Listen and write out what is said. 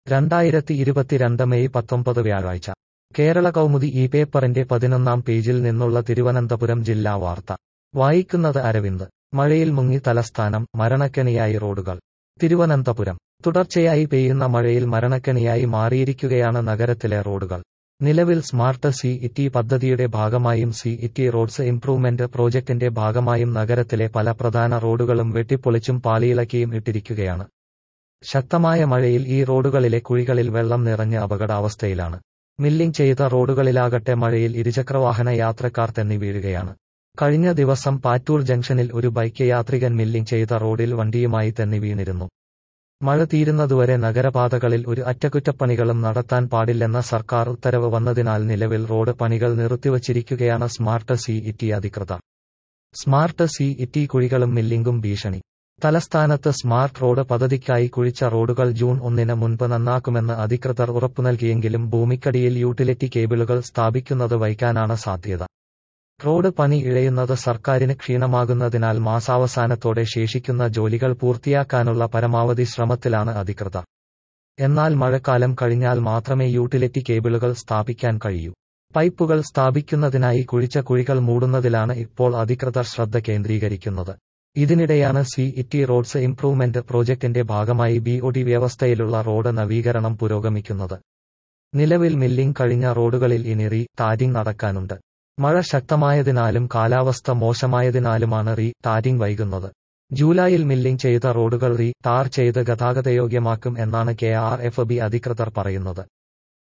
രണ്ടായിരത്തി ഇരുപത്തിരണ്ട് മെയ് പത്തൊമ്പത് വ്യാഴാഴ്ച കേരള കൗമുദി ഈ പേപ്പറിന്റെ പതിനൊന്നാം പേജിൽ നിന്നുള്ള തിരുവനന്തപുരം ജില്ലാ വാർത്ത വായിക്കുന്നത് അരവിന്ദ് മഴയിൽ മുങ്ങി തലസ്ഥാനം മരണക്കെണിയായി റോഡുകൾ തിരുവനന്തപുരം തുടർച്ചയായി പെയ്യുന്ന മഴയിൽ മരണക്കെണിയായി മാറിയിരിക്കുകയാണ് നഗരത്തിലെ റോഡുകൾ നിലവിൽ സ്മാർട്ട് സി ഇറ്റി പദ്ധതിയുടെ ഭാഗമായും സി ഇറ്റി റോഡ്സ് ഇംപ്രൂവ്മെന്റ് പ്രോജക്ടിന്റെ ഭാഗമായും നഗരത്തിലെ പല പ്രധാന റോഡുകളും വെട്ടിപ്പൊളിച്ചും പാളിയിളക്കിയും ഇട്ടിരിക്കുകയാണ് ശക്തമായ മഴയിൽ ഈ റോഡുകളിലെ കുഴികളിൽ വെള്ളം നിറഞ്ഞ് അപകടാവസ്ഥയിലാണ് മില്ലിംഗ് ചെയ്ത റോഡുകളിലാകട്ടെ മഴയിൽ ഇരുചക്രവാഹന യാത്രക്കാർ തെന്നി വീഴുകയാണ് കഴിഞ്ഞ ദിവസം പാറ്റൂർ ജംഗ്ഷനിൽ ഒരു ബൈക്ക് യാത്രികൻ മില്ലിംഗ് ചെയ്ത റോഡിൽ വണ്ടിയുമായി തെന്നി വീണിരുന്നു മഴ തീരുന്നതുവരെ നഗരപാതകളിൽ ഒരു അറ്റകുറ്റപ്പണികളും നടത്താൻ പാടില്ലെന്ന സർക്കാർ ഉത്തരവ് വന്നതിനാൽ നിലവിൽ റോഡ് പണികൾ നിർത്തിവച്ചിരിക്കുകയാണ് സ്മാർട്ട് സി ഇറ്റി അധികൃതർ സ്മാർട്ട് സി ഇറ്റി കുഴികളും മില്ലിംഗും ഭീഷണി തലസ്ഥാനത്ത് സ്മാർട്ട് റോഡ് പദ്ധതിക്കായി കുഴിച്ച റോഡുകൾ ജൂൺ ഒന്നിന് മുൻപ് നന്നാക്കുമെന്ന് അധികൃതർ ഉറപ്പു നൽകിയെങ്കിലും ഭൂമിക്കടിയിൽ യൂട്ടിലിറ്റി കേബിളുകൾ സ്ഥാപിക്കുന്നത് വൈകാനാണ് സാധ്യത റോഡ് പണി ഇഴയുന്നത് സർക്കാരിന് ക്ഷീണമാകുന്നതിനാൽ മാസാവസാനത്തോടെ ശേഷിക്കുന്ന ജോലികൾ പൂർത്തിയാക്കാനുള്ള പരമാവധി ശ്രമത്തിലാണ് അധികൃതർ എന്നാൽ മഴക്കാലം കഴിഞ്ഞാൽ മാത്രമേ യൂട്ടിലിറ്റി കേബിളുകൾ സ്ഥാപിക്കാൻ കഴിയൂ പൈപ്പുകൾ സ്ഥാപിക്കുന്നതിനായി കുഴിച്ച കുഴികൾ മൂടുന്നതിലാണ് ഇപ്പോൾ അധികൃതർ ശ്രദ്ധ കേന്ദ്രീകരിക്കുന്നത് ഇതിനിടെയാണ് സി ഇറ്റി റോഡ്സ് ഇംപ്രൂവ്മെന്റ് പ്രോജക്ടിന്റെ ഭാഗമായി ബി ഒ ഡി വ്യവസ്ഥയിലുള്ള റോഡ് നവീകരണം പുരോഗമിക്കുന്നത് നിലവിൽ മില്ലിംഗ് കഴിഞ്ഞ റോഡുകളിൽ ഇനി റീ ടാരിംഗ് നടക്കാനുണ്ട് മഴ ശക്തമായതിനാലും കാലാവസ്ഥ മോശമായതിനാലുമാണ് റീ ടാരിംഗ് വൈകുന്നത് ജൂലൈയിൽ മില്ലിംഗ് ചെയ്ത റോഡുകൾ റീ ടാർ ചെയ്ത് ഗതാഗതയോഗ്യമാക്കും എന്നാണ് കെ ആർ എഫ് ബി അധികൃതർ പറയുന്നത്